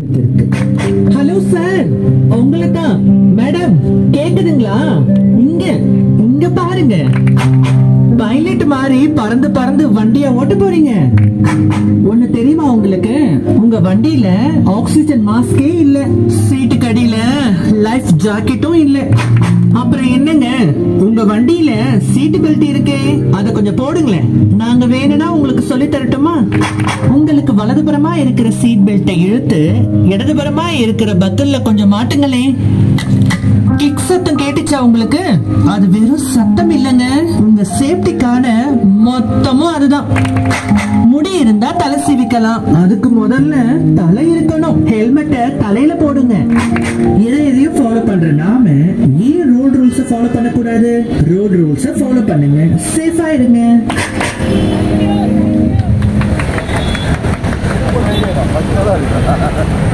கொடுத்திருக்கு hello sir உங்களை தான் மேடம் கேக்குதுங்களா இங்க இங்க பாருங்க பைலட் மாதிரி பறந்து பறந்து வண்டிய ஓட்ட போறீங்க ஒண்ணு தெரியுமா உங்களுக்கு உங்க வண்டியில ஆக்சிஜன் மாஸ்கே இல்ல சீட்டுக்கு அடியில லைஃப் ஜாக்கெட்டும் இல்ல அப்புறம் என்னங்க உங்க வண்டியில சீட் பெல்ட் இருக்கே அத கொஞ்சம் போடுங்களேன் நாங்க வேணும்னா உங்களுக்கு சொல்லி தரட்டுமா உங்களுக்கு வலதுபுறமா இருக்கிற சீட் பெல்ட்டை இழுத்து இடதுபுறமா இருக்கிற பக்கல்ல கொஞ்சம் மாட்டுங்களேன் கிக் சத்தம் கேட்டுச்சா உங்களுக்கு அது வெறும் சத்தம் இல்லைங்க உங்க சேஃப்டிக்கான மொத்தமும் அதுதான் முடி இருந்தா தலை சீவிக்கலாம் அதுக்கு முதல்ல தலை இருக்கணும் ஹெல்மெட்டை தலையில போடுங்க இதை எதையும் ஃபாலோ பண்ற நாம ஏன் ரோட் ரூல்ஸ் ஃபாலோ பண்ணக்கூடாது ரோட் ரூல்ஸ் ஃபாலோ பண்ணுங்க சேஃபா இருங்க நல்லா இருக்கு